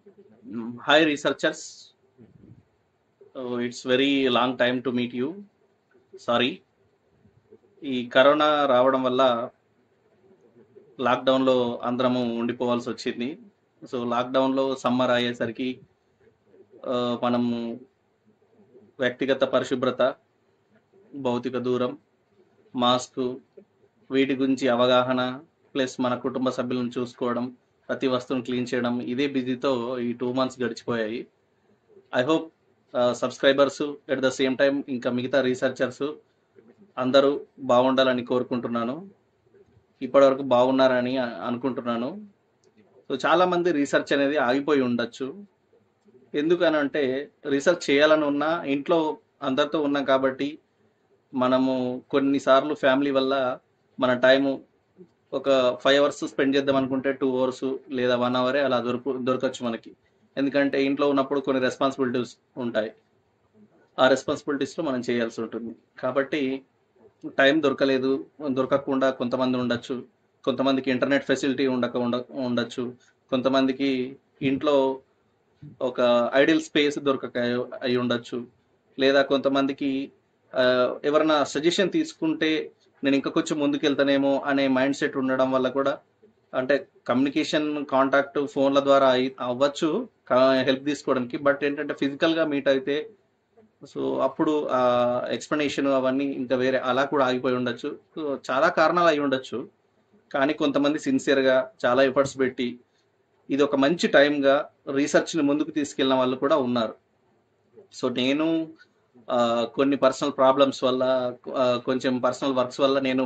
Hi, researchers. Oh, it's very long time to meet you. Sorry ఈ corona రావడం వల్ల లాక్డౌన్లో అందరము ఉండిపోవాల్సి వచ్చింది సో లాక్డౌన్లో సమ్మర్ అయ్యేసరికి ఆ, మనము వ్యక్తిగత పరిశుభ్రత భౌతిక దూరం మాస్క్ వీటి గురించి అవగాహన ప్లస్ మన కుటుంబ సభ్యులను చూసుకోవడం ప్రతి వస్తువును క్లీన్ చేయడం ఇదే బిజీతో ఈ టూ మంత్స్ గడిచిపోయాయి I hope subscribers at the same time ఇంకా మిగతా రీసెర్చర్స్ అందరూ బాగుండాలని కోరుకుంటున్నాను ఇప్పటివరకు బాగున్నారని అ- అనుకుంటున్నాను సో చాలా మంది రీసెర్చ్ అనేది ఆగిపోయి ఉండొచ్చు ఎందుకనంటే రీసెర్చ్ చేయాలని ఉన్నా ఇంట్లో అందరితో ఉన్నాం కాబట్టి మనము కొన్నిసార్లు ఫ్యామిలీ వల్ల మన టైము ఒక ఫైవ్ అవర్స్ స్పెండ్ చేద్దాం అనుకుంటే టూ అవర్స్ లేదా వన్ అవరే అలా దొరకు దొరకచ్చు మనకి ఎందుకంటే ఇంట్లో ఉన్నప్పుడు కొన్ని రెస్పాన్సిబిలిటీస్ ఉంటాయి ఆ రెస్పాన్సిబిలిటీస్లో మనం చేయాల్సి ఉంటుంది కాబట్టి టైం దొరకలేదు దొరకకుండా కొంతమంది ఉండొచ్చు కొంతమందికి ఇంటర్నెట్ ఫెసిలిటీ ఉండక ఉండ ఉండొచ్చు కొంతమందికి ఇంట్లో ఒక ఐడియల్ స్పేస్ దొరకక అయి ఉండొచ్చు లేదా కొంతమందికి ఆ, ఎవరైనా సజెషన్ తీసుకుంటే నేను ఇంకా కొంచెం ముందుకెళ్తానేమో అనే మైండ్ సెట్ ఉండడం వల్ల కూడా అంటే కమ్యూనికేషన్ కాంటాక్ట్ ఫోన్ల ద్వారా అయి- అవ్వచ్చు హెల్ప్ తీసుకోవడానికి బట్ ఏంటంటే ఫిజికల్గా మీట్ అయితే సో అప్పుడు ఆ ఎక్స్ప్లెనేషన్ అవన్నీ ఇంకా వేరే అలా కూడా ఆగిపోయి ఉండొచ్చు సో చాలా కారణాలు అయి ఉండొచ్చు కానీ కొంతమంది సిన్సియర్గా చాలా ఎఫర్ట్స్ పెట్టి ఇది ఒక మంచి టైంగా రీసెర్చ్ని ముందుకు తీసుకెళ్ళిన వాళ్ళు కూడా ఉన్నారు సో నేను ఆ, కొన్ని పర్సనల్ ప్రాబ్లమ్స్ వల్ల ఆ, కొంచెం పర్సనల్ వర్క్స్ వల్ల నేను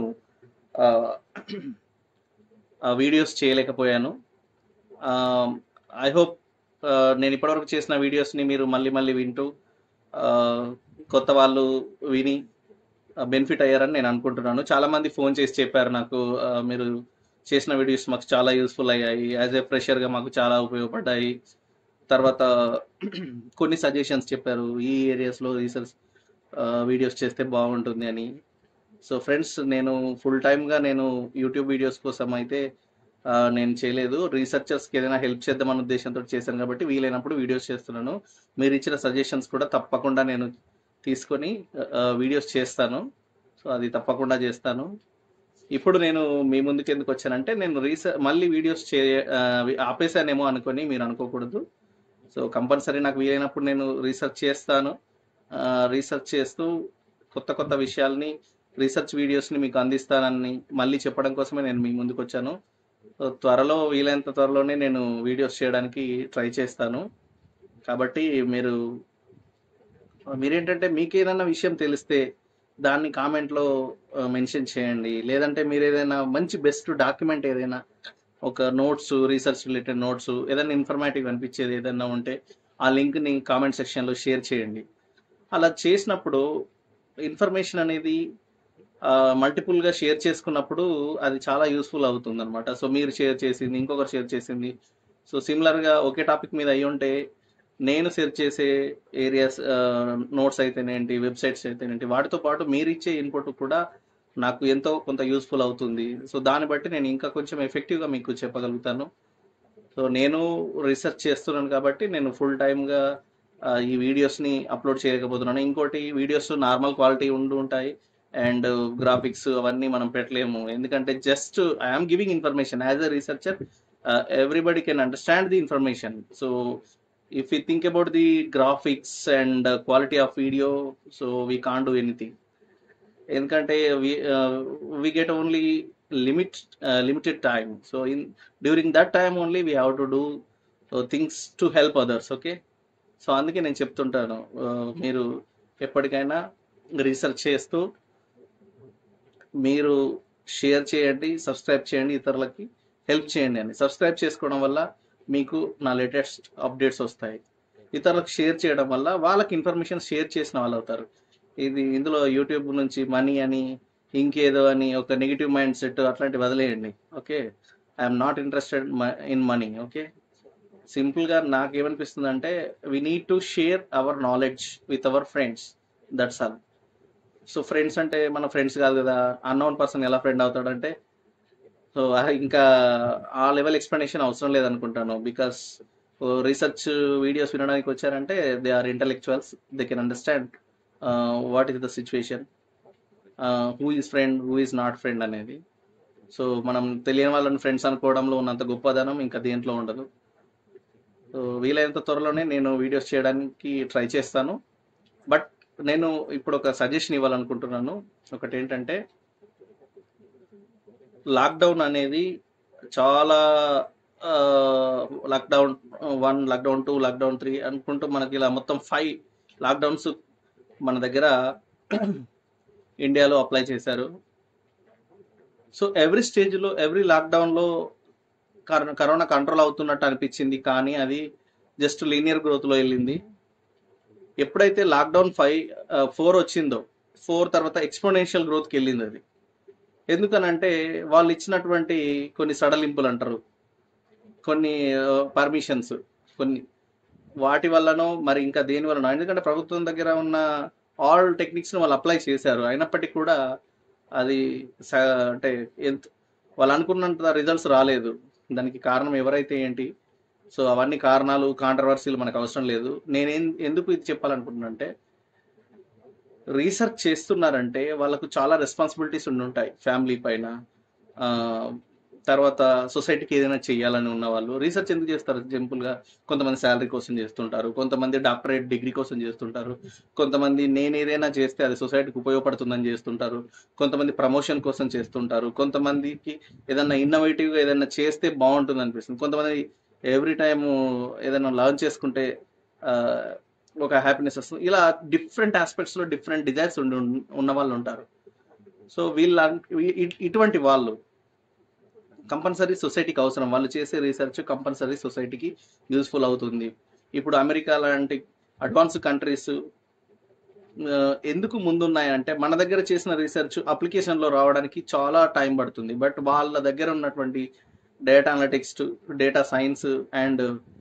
వీడియోస్ చేయలేకపోయాను ఐ హోప్ నేను ఇప్పటివరకు చేసిన వీడియోస్ని మీరు మళ్ళీ మళ్ళీ వింటూ ఆ, కొత్త వాళ్ళు విని బెనిఫిట్ అయ్యారని నేను అనుకుంటున్నాను చాలా మంది ఫోన్ చేసి చెప్పారు నాకు ఆ, మీరు చేసిన వీడియోస్ మాకు చాలా యూస్ఫుల్ అయ్యాయి యాజ్ ఏ ఫ్రెషర్గా మాకు చాలా ఉపయోగపడ్డాయి తర్వాత కొన్ని సజెషన్స్ చెప్పారు ఈ ఏరియాస్లో రీసెర్చ్ వీడియోస్ చేస్తే బాగుంటుంది అని సో ఫ్రెండ్స్ నేను ఫుల్ టైమ్గా నేను యూట్యూబ్ వీడియోస్ కోసం అయితే ఆ, నేను చేయలేదు రీసెర్చర్స్కి ఏదైనా హెల్ప్ చేద్దామన్న ఉద్దేశంతో చేశాను కాబట్టి వీలైనప్పుడు వీడియోస్ చేస్తున్నాను మీరు ఇచ్చిన సజెషన్స్ కూడా తప్పకుండా నేను తీసుకొని వీడియోస్ చేస్తాను సో అది తప్పకుండా చేస్తాను ఇప్పుడు నేను మీ ముందుకు ఎందుకు వచ్చానంటే నేను రీసెర్చ్ మళ్ళీ వీడియోస్ చే ఆ, ఆపేసానేమో అనుకొని మీరు అనుకోకూడదు సో కంపల్సరీ నాకు వీలైనప్పుడు నేను రీసెర్చ్ చేస్తాను రీసెర్చ్ చేస్తూ కొత్త కొత్త విషయాల్ని రీసెర్చ్ వీడియోస్ని మీకు అందిస్తానని మళ్ళీ చెప్పడం కోసమే నేను మీ ముందుకు వచ్చాను సో త్వరలో వీలైనంత త్వరలోనే నేను వీడియోస్ చేయడానికి ట్రై చేస్తాను కాబట్టి మీరు మీరేంటంటే మీకు ఏదైనా విషయం తెలిస్తే దాన్ని కామెంట్లో మెన్షన్ చేయండి లేదంటే మీరు ఏదైనా మంచి బెస్ట్ డాక్యుమెంట్ ఏదైనా ఒక నోట్స్ రీసెర్చ్ రిలేటెడ్ నోట్స్ ఏదైనా ఇన్ఫర్మేటివ్ అనిపించేది ఏదైనా ఉంటే ఆ లింక్ని కామెంట్ సెక్షన్లో షేర్ చేయండి అలా చేసినప్పుడు ఇన్ఫర్మేషన్ అనేది మల్టిపుల్గా షేర్ చేసుకున్నప్పుడు అది చాలా యూస్ఫుల్ అవుతుంది అనమాట సో మీరు షేర్ చేసింది ఇంకొకరు షేర్ చేసింది సో సిమిలర్గా ఒకే టాపిక్ మీద అయి ఉంటే నేను సెర్చ్ చేసే ఏరియాస్ నోట్స్ అయితేనేంటి వెబ్సైట్స్ అయితేనేంటి వాటితో పాటు మీరు ఇచ్చే ఇన్పుట్ కూడా నాకు ఎంతో కొంత యూస్ఫుల్ అవుతుంది సో దాన్ని బట్టి నేను ఇంకా కొంచెం ఎఫెక్టివ్గా మీకు చెప్పగలుగుతాను సో నేను రీసెర్చ్ చేస్తున్నాను కాబట్టి నేను ఫుల్ టైమ్గా ఈ వీడియోస్ని అప్లోడ్ చేయలేకపోతున్నాను ఇంకోటి వీడియోస్ నార్మల్ క్వాలిటీ ఉండి ఉంటాయి అండ్ గ్రాఫిక్స్ అవన్నీ మనం పెట్టలేము ఎందుకంటే just I'm giving information as a researcher everybody can understand the information so if we think about the graphics and uh, quality of video so we can't do anything ఎందుకంటే we uh, we get only limit uh, limited time so in during that time only we have to do uh, things to help others okay so అందుకే నేను చెప్తుంటాను uh, మీరు ఎప్పటికైనా research చేస్తూ మీరు share చేయండి subscribe చేయండి ఇతరులకి హెల్ప్ చేయండి అని సబ్స్క్రైబ్ చేసుకోవడం వల్ల మీకు నా లేటెస్ట్ అప్డేట్స్ వస్తాయి ఇతరులకు షేర్ చేయడం వల్ల వాళ్ళకి ఇన్ఫర్మేషన్ షేర్ చేసిన వాళ్ళు అవుతారు ఇది ఇందులో యూట్యూబ్ నుంచి మనీ అని ఇంకేదో అని ఒక నెగిటివ్ మైండ్ సెట్ అట్లాంటివి వదిలేయండి okay I'm not interested in money okay సింపుల్గా నాకు ఏమనిపిస్తుంది అంటే we need to share our knowledge with our friends that's all so friends అంటే మన ఫ్రెండ్స్ కాదు కదా అన్నోన్ పర్సన్ ఎలా ఫ్రెండ్ అవుతాడంటే సో ఇంకా ఆ లెవెల్ ఎక్స్ప్లెనేషన్ అవసరం లేదనుకుంటాను బికాస్ రీసెర్చ్ వీడియోస్ వినడానికి వచ్చారంటే they are intellectuals they can understand what is the situation who is friend who is not friend అనేది సో మనం తెలియని వాళ్ళని ఫ్రెండ్స్ అనుకోవడంలో ఉన్నంత గొప్పదనం ఇంకా దేంట్లో ఉండదు సో వీలైనంత త్వరలోనే నేను వీడియోస్ చేయడానికి ట్రై చేస్తాను బట్ నేను ఇప్పుడు ఒక సజెషన్ ఇవ్వాలనుకుంటున్నాను ఒకటి ఏంటంటే లాక్డౌన్ అనేది చాలా lockdown one lockdown two lockdown three అనుకుంటూ మనకి ఇలా మొత్తం ఫైవ్ లాక్డౌన్స్ మన దగ్గర ఇండియాలో అప్లై చేశారు సో ఎవ్రీ స్టేజ్లో ఎవ్రీ లాక్డౌన్లో కరోనా కంట్రోల్ అవుతున్నట్టు అనిపించింది కానీ అది జస్ట్ లీనియర్ గ్రోత్లో వెళ్ళింది ఎప్పుడైతే లాక్డౌన్ ఫైవ్ ఫోర్ వచ్చిందో ఫోర్ తర్వాత ఎక్స్పోనెన్షియల్ గ్రోత్కి వెళ్ళింది అది ఎందుకనంటే వాళ్ళు ఇచ్చినటువంటి కొన్ని సడలింపులు అంటారు కొన్ని పర్మిషన్స్ కొన్ని వాటి వల్లనో మరి ఇంకా దేని వలనో ఎందుకంటే ప్రభుత్వం దగ్గర ఉన్న ఆల్ టెక్నిక్స్ని వాళ్ళు అప్లై చేశారు అయినప్పటికీ కూడా అది స- అంటే ఎంత వాళ్ళు అనుకున్నంత రిజల్ట్స్ రాలేదు దానికి కారణం ఎవరైతే ఏంటి సో అవన్నీ కారణాలు కాంట్రవర్సీలు మనకు అవసరం లేదు నేనేం ఎందుకు ఇది చెప్పాలనుకుంటున్నా అంటే రీసెర్చ్ చేస్తున్నారంటే వాళ్ళకు చాలా రెస్పాన్సిబిలిటీస్ ఉండి ఉంటాయి ఫ్యామిలీ పైన ఆ, తర్వాత సొసైటీకి ఏదైనా చేయాలని ఉన్న వాళ్ళు రీసెర్చ్ ఎందుకు చేస్తారు సింపుల్గా కొంతమంది శాలరీ కోసం చేస్తుంటారు కొంతమంది డాక్టరేట్ డిగ్రీ కోసం చేస్తుంటారు కొంతమంది నేను ఏదైనా చేస్తే అది సొసైటీకి ఉపయోగపడుతుందని చేస్తుంటారు కొంతమంది ప్రమోషన్ కోసం చేస్తుంటారు కొంతమందికి ఏదైనా ఇన్నోవేటివ్గా ఏదైనా చేస్తే బాగుంటుంది అనిపిస్తుంది కొంతమంది ఎవ్రీ టైం ఏదైనా లర్న్ చేసుకుంటే ఆ, ఒక హ్యాపీనెస్ వస్తుంది ఇలా డిఫరెంట్ ఆస్పెక్ట్స్లో డిఫరెంట్ డిజైర్స్ ఉండి ఉన్న వాళ్ళు ఉంటారు సో వీళ్ళ ఇ- ఇటువంటి వాళ్ళు కంపల్సరీ సొసైటీకి అవసరం వాళ్ళు చేసే రీసెర్చ్ కంపల్సరీ సొసైటీకి యూస్ఫుల్ అవుతుంది ఇప్పుడు అమెరికా లాంటి అడ్వాన్స్ కంట్రీస్ ఎందుకు ముందున్నాయంటే మన దగ్గర చేసిన రీసెర్చ్ అప్లికేషన్లో రావడానికి చాలా టైం పడుతుంది బట్ వాళ్ళ దగ్గర ఉన్నటువంటి data analytics data science and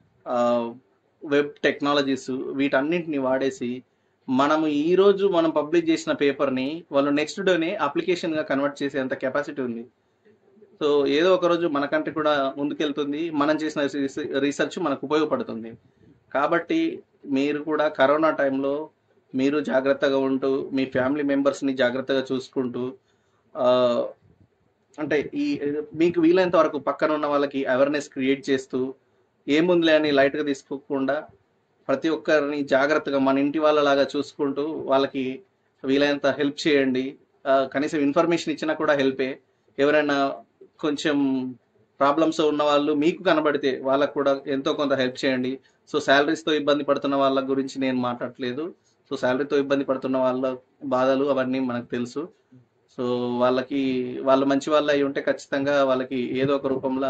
web technologies వీటన్నింటిని వాడేసి మనము ఈ రోజు మనం పబ్లిష్ చేసిన పేపర్ని వాళ్ళు నెక్స్ట్ డేనే అప్లికేషన్గా కన్వర్ట్ చేసేంత కెపాసిటీ ఉంది సో ఏదో ఒక రోజు మన కంట్రీ కూడా ముందుకెళ్తుంది మనం చేసిన రీసెర్చ్ మనకు ఉపయోగపడుతుంది కాబట్టి మీరు కూడా కరోనా టైంలో మీరు జాగ్రత్తగా ఉంటూ మీ ఫ్యామిలీ మెంబర్స్ని జాగ్రత్తగా చూసుకుంటూ ఆ, అంటే ఈ మీకు వీలైనంత వరకు పక్కన ఉన్న వాళ్ళకి అవేర్నెస్ క్రియేట్ చేస్తూ ఏముందిలే అని లైట్గా తీసుకోకుండా ప్రతి ఒక్కరిని జాగ్రత్తగా మన ఇంటి వాళ్ళలాగా చూసుకుంటూ వాళ్ళకి వీలైనంత హెల్ప్ చేయండి ఆ, కనీసం ఇన్ఫర్మేషన్ ఇచ్చినా కూడా హెల్పే ఎవరైనా కొంచెం ప్రాబ్లమ్స్ ఉన్న వాళ్ళు మీకు కనబడితే వాళ్ళకు కూడా ఎంతో కొంత హెల్ప్ చేయండి సో శాలరీస్తో ఇబ్బంది పడుతున్న వాళ్ళ గురించి నేను మాట్లాడట్లేదు సో శాలరీతో ఇబ్బంది పడుతున్న వాళ్ళ బాధలు అవన్నీ మనకు తెలుసు సో వాళ్ళకి వాళ్ళు మంచి వాళ్ళు అయి ఉంటే ఖచ్చితంగా వాళ్ళకి ఏదో ఒక రూపంలో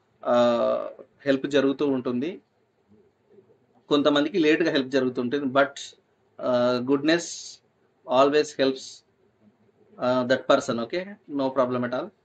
హెల్ప్ జరుగుతూ ఉంటుంది కొంతమందికి లేట్గా హెల్ప్ జరుగుతుంటుంది but goodness always helps that person okay no problem at all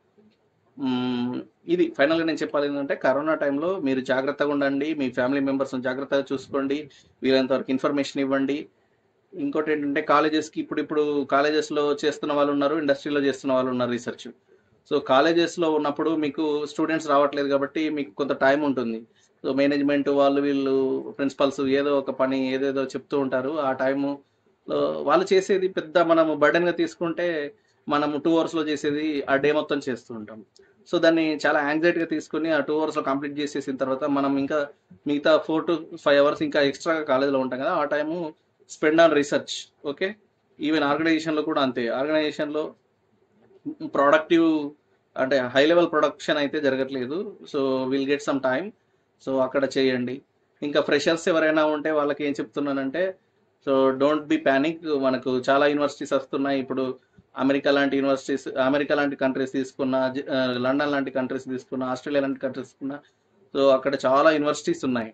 ఇది ఫైనల్గా నేను చెప్పాలి ఏంటంటే కరోనా టైంలో మీరు జాగ్రత్తగా ఉండండి మీ ఫ్యామిలీ మెంబర్స్ని జాగ్రత్తగా చూసుకోండి వీలైనంత వరకు ఇన్ఫర్మేషన్ ఇవ్వండి ఇంకోటి ఏంటంటే కాలేజెస్కి ఇప్పుడు ఇప్పుడు కాలేజెస్లో చేస్తున్న వాళ్ళు ఉన్నారు ఇండస్ట్రీలో చేస్తున్న వాళ్ళు ఉన్నారు రీసెర్చ్ సో కాలేజెస్లో ఉన్నప్పుడు మీకు స్టూడెంట్స్ రావట్లేదు కాబట్టి మీకు కొంత టైం ఉంటుంది సో మేనేజ్మెంట్ వాళ్ళు వీళ్ళు ప్రిన్సిపల్స్ ఏదో ఒక పని ఏదేదో చెప్తూ ఉంటారు ఆ టైము వాళ్ళు చేసేది పెద్ద మనము బర్డెన్గా తీసుకుంటే మనము టూ అవర్స్లో చేసేది ఆ డే మొత్తం చేస్తూ ఉంటాం సో దాన్ని చాలా యాంగ్జైటీగా తీసుకుని ఆ టూ అవర్స్లో కంప్లీట్ చేసేసిన తర్వాత మనం ఇంకా మిగతా ఫోర్ టు ఫైవ్ అవర్స్ ఇంకా ఎక్స్ట్రా కాలేజ్లో ఉంటాం కదా ఆ time spend on research okay even ఆర్గనైజేషన్లో కూడా అంతే ఆర్గనైజేషన్లో ప్రొడక్టివ్ అంటే హై లెవెల్ ప్రొడక్షన్ అయితే జరగట్లేదు so will get some time so అక్కడ చేయండి ఇంకా ఫ్రెషర్స్ ఎవరైనా ఉంటే వాళ్ళకి ఏం చెప్తున్నానంటే సో డోంట్ బి ప్యానిక్ మనకు చాలా యూనివర్సిటీస్ వస్తున్నాయి ఇప్పుడు అమెరికా లాంటి యూనివర్సిటీస్ అమెరికా లాంటి కంట్రీస్ తీసుకున్న జ- ఆ, లండన్ లాంటి కంట్రీస్ తీసుకున్న ఆస్ట్రేలియా లాంటి కంట్రీస్ తీసుకున్న సో అక్కడ చాలా యూనివర్సిటీస్ ఉన్నాయి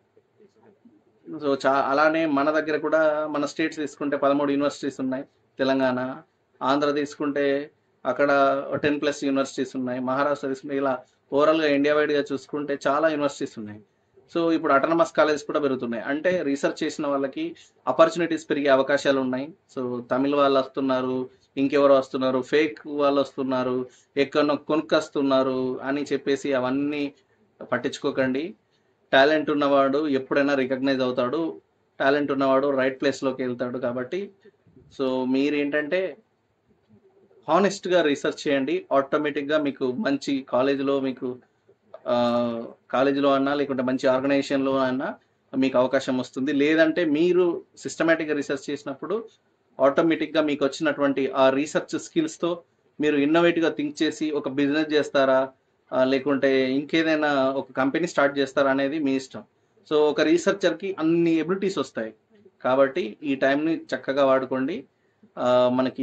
సో చా అలానే మన దగ్గర కూడా మన స్టేట్స్ తీసుకుంటే పదమూడు యూనివర్సిటీస్ ఉన్నాయి తెలంగాణ ఆంధ్ర తీసుకుంటే అక్కడ టెన్ ప్లస్ యూనివర్సిటీస్ ఉన్నాయి మహారాష్ట్ర తీసుకుంటే ఇలా ఓవరాల్గా ఇండియా వైడ్గా చూసుకుంటే చాలా యూనివర్సిటీస్ ఉన్నాయి సో ఇప్పుడు అటానమస్ కాలేజెస్ కూడా పెరుగుతున్నాయి అంటే రీసెర్చ్ చేసిన వాళ్ళకి ఆపర్చునిటీస్ పెరిగే అవకాశాలు ఉన్నాయి సో తమిళ వాళ్ళు వస్తున్నారు ఇంకెవరు వస్తున్నారు ఫేక్ వాళ్ళు వస్తున్నారు ఎక్కడో కొనుక్కొస్తున్నారు అని చెప్పేసి అవన్నీ పట్టించుకోకండి టాలెంట్ ఉన్నవాడు ఎప్పుడైనా రికగ్నైజ్ అవుతాడు టాలెంట్ ఉన్నవాడు రైట్ ప్లేస్లోకి వెళ్తాడు కాబట్టి సో మీరు ఏంటంటే హానెస్ట్గా రీసెర్చ్ చేయండి ఆటోమేటిక్గా మీకు మంచి కాలేజీలో మీకు కాలేజీలో అన్నా లేకుంటే మంచి ఆర్గనైజేషన్లో అన్నా మీకు అవకాశం వస్తుంది లేదంటే మీరు సిస్టమేటిక్గా రీసెర్చ్ చేసినప్పుడు ఆటోమేటిక్గా మీకు వచ్చినటువంటి ఆ రీసెర్చ్ స్కిల్స్తో మీరు ఇన్నోవేటివ్గా థింక్ చేసి ఒక బిజినెస్ చేస్తారా ఆ, లేకుంటే ఇంకేదైనా ఒక కంపెనీ స్టార్ట్ చేస్తారా అనేది మీ ఇష్టం సో ఒక రీసెర్చర్కి అన్ని ఎబిలిటీస్ వస్తాయి కాబట్టి ఈ టైంని చక్కగా వాడుకోండి ఆ, మనకి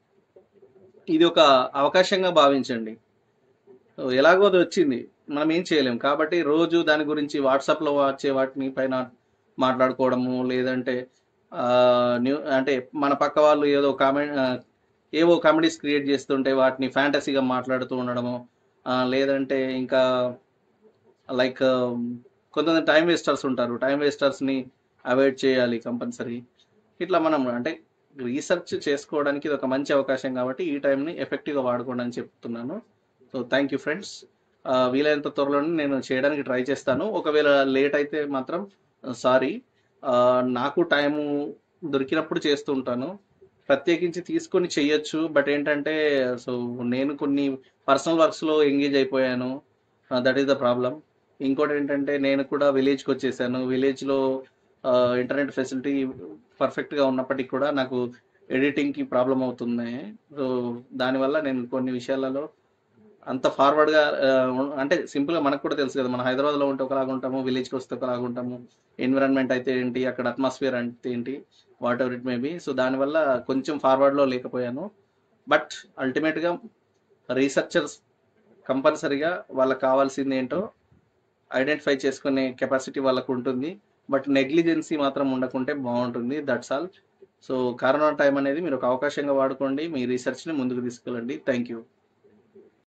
ఇది ఒక అవకాశంగా భావించండి సో ఎలాగో అది వచ్చింది మనం ఏం చేయలేం కాబట్టి రోజు దాని గురించి వాట్సాప్లో వచ్చే వాటిని పైన మాట్లాడుకోవడము లేదంటే ఆ, న్యూ అంటే మన పక్క వాళ్ళు ఏదో కామెంట్ ఏవో కామెడీస్ క్రియేట్ చేస్తుంటే వాటిని ఫ్యాంటసీగా మాట్లాడుతూ ఉండడము ఆ, లేదంటే ఇంకా లైక్ కొంతమంది టైం వేస్టర్స్ ఉంటారు టైం వేస్టర్స్ని అవాయిడ్ చేయాలి కంపల్సరీ ఇట్లా మనం అంటే రీసెర్చ్ చేసుకోవడానికి ఇది ఒక మంచి అవకాశం కాబట్టి ఈ టైంని ఎఫెక్టివ్గా వాడుకోండి అని చెప్తున్నాను సో థ్యాంక్ యూ ఫ్రెండ్స్ వీలైనంత త్వరలోనే నేను చేయడానికి ట్రై చేస్తాను ఒకవేళ లేట్ అయితే మాత్రం సారీ నాకు టైము దొరికినప్పుడు చేస్తూ ఉంటాను ప్రత్యేకించి తీసుకొని చెయ్యొచ్చు బట్ ఏంటంటే సో నేను కొన్ని పర్సనల్ వర్క్స్లో ఎంగేజ్ అయిపోయాను దట్ ఈస్ ద ప్రాబ్లం ఇంకోటి ఏంటంటే నేను కూడా విలేజ్కి వచ్చేసాను విలేజ్లో ఇంటర్నెట్ ఫెసిలిటీ పర్ఫెక్ట్గా ఉన్నప్పటికీ కూడా నాకు ఎడిటింగ్కి ప్రాబ్లం అవుతుంది సో దానివల్ల నేను కొన్ని విషయాలలో అంత ఫార్వర్డ్గా అంటే సింపుల్గా మనకు కూడా తెలుసు కదా మన హైదరాబాద్లో ఉంటే ఒకలాగా ఉంటాము విలేజ్కి వస్తే ఒకలాగా ఉంటాము ఎన్విరాన్మెంట్ అయితే ఏంటి అక్కడ అట్మాస్ఫియర్ అంటే ఏంటి whatever it may be so దానివల్ల కొంచెం ఫార్వర్డ్లో లేకపోయాను బట్ అల్టిమేట్గా రీసెర్చర్స్ కంపల్సరీగా వాళ్ళకి కావాల్సింది ఏంటో ఐడెంటిఫై చేసుకునే కెపాసిటీ వాళ్ళకు ఉంటుంది బట్ నెగ్లిజెన్సీ మాత్రం ఉండకుంటే బాగుంటుంది that's all so corona time అనేది మీరు ఒక అవకాశంగా వాడుకోండి మీ రీసెర్చ్ని ముందుకు తీసుకెళ్ళండి థ్యాంక్ యూ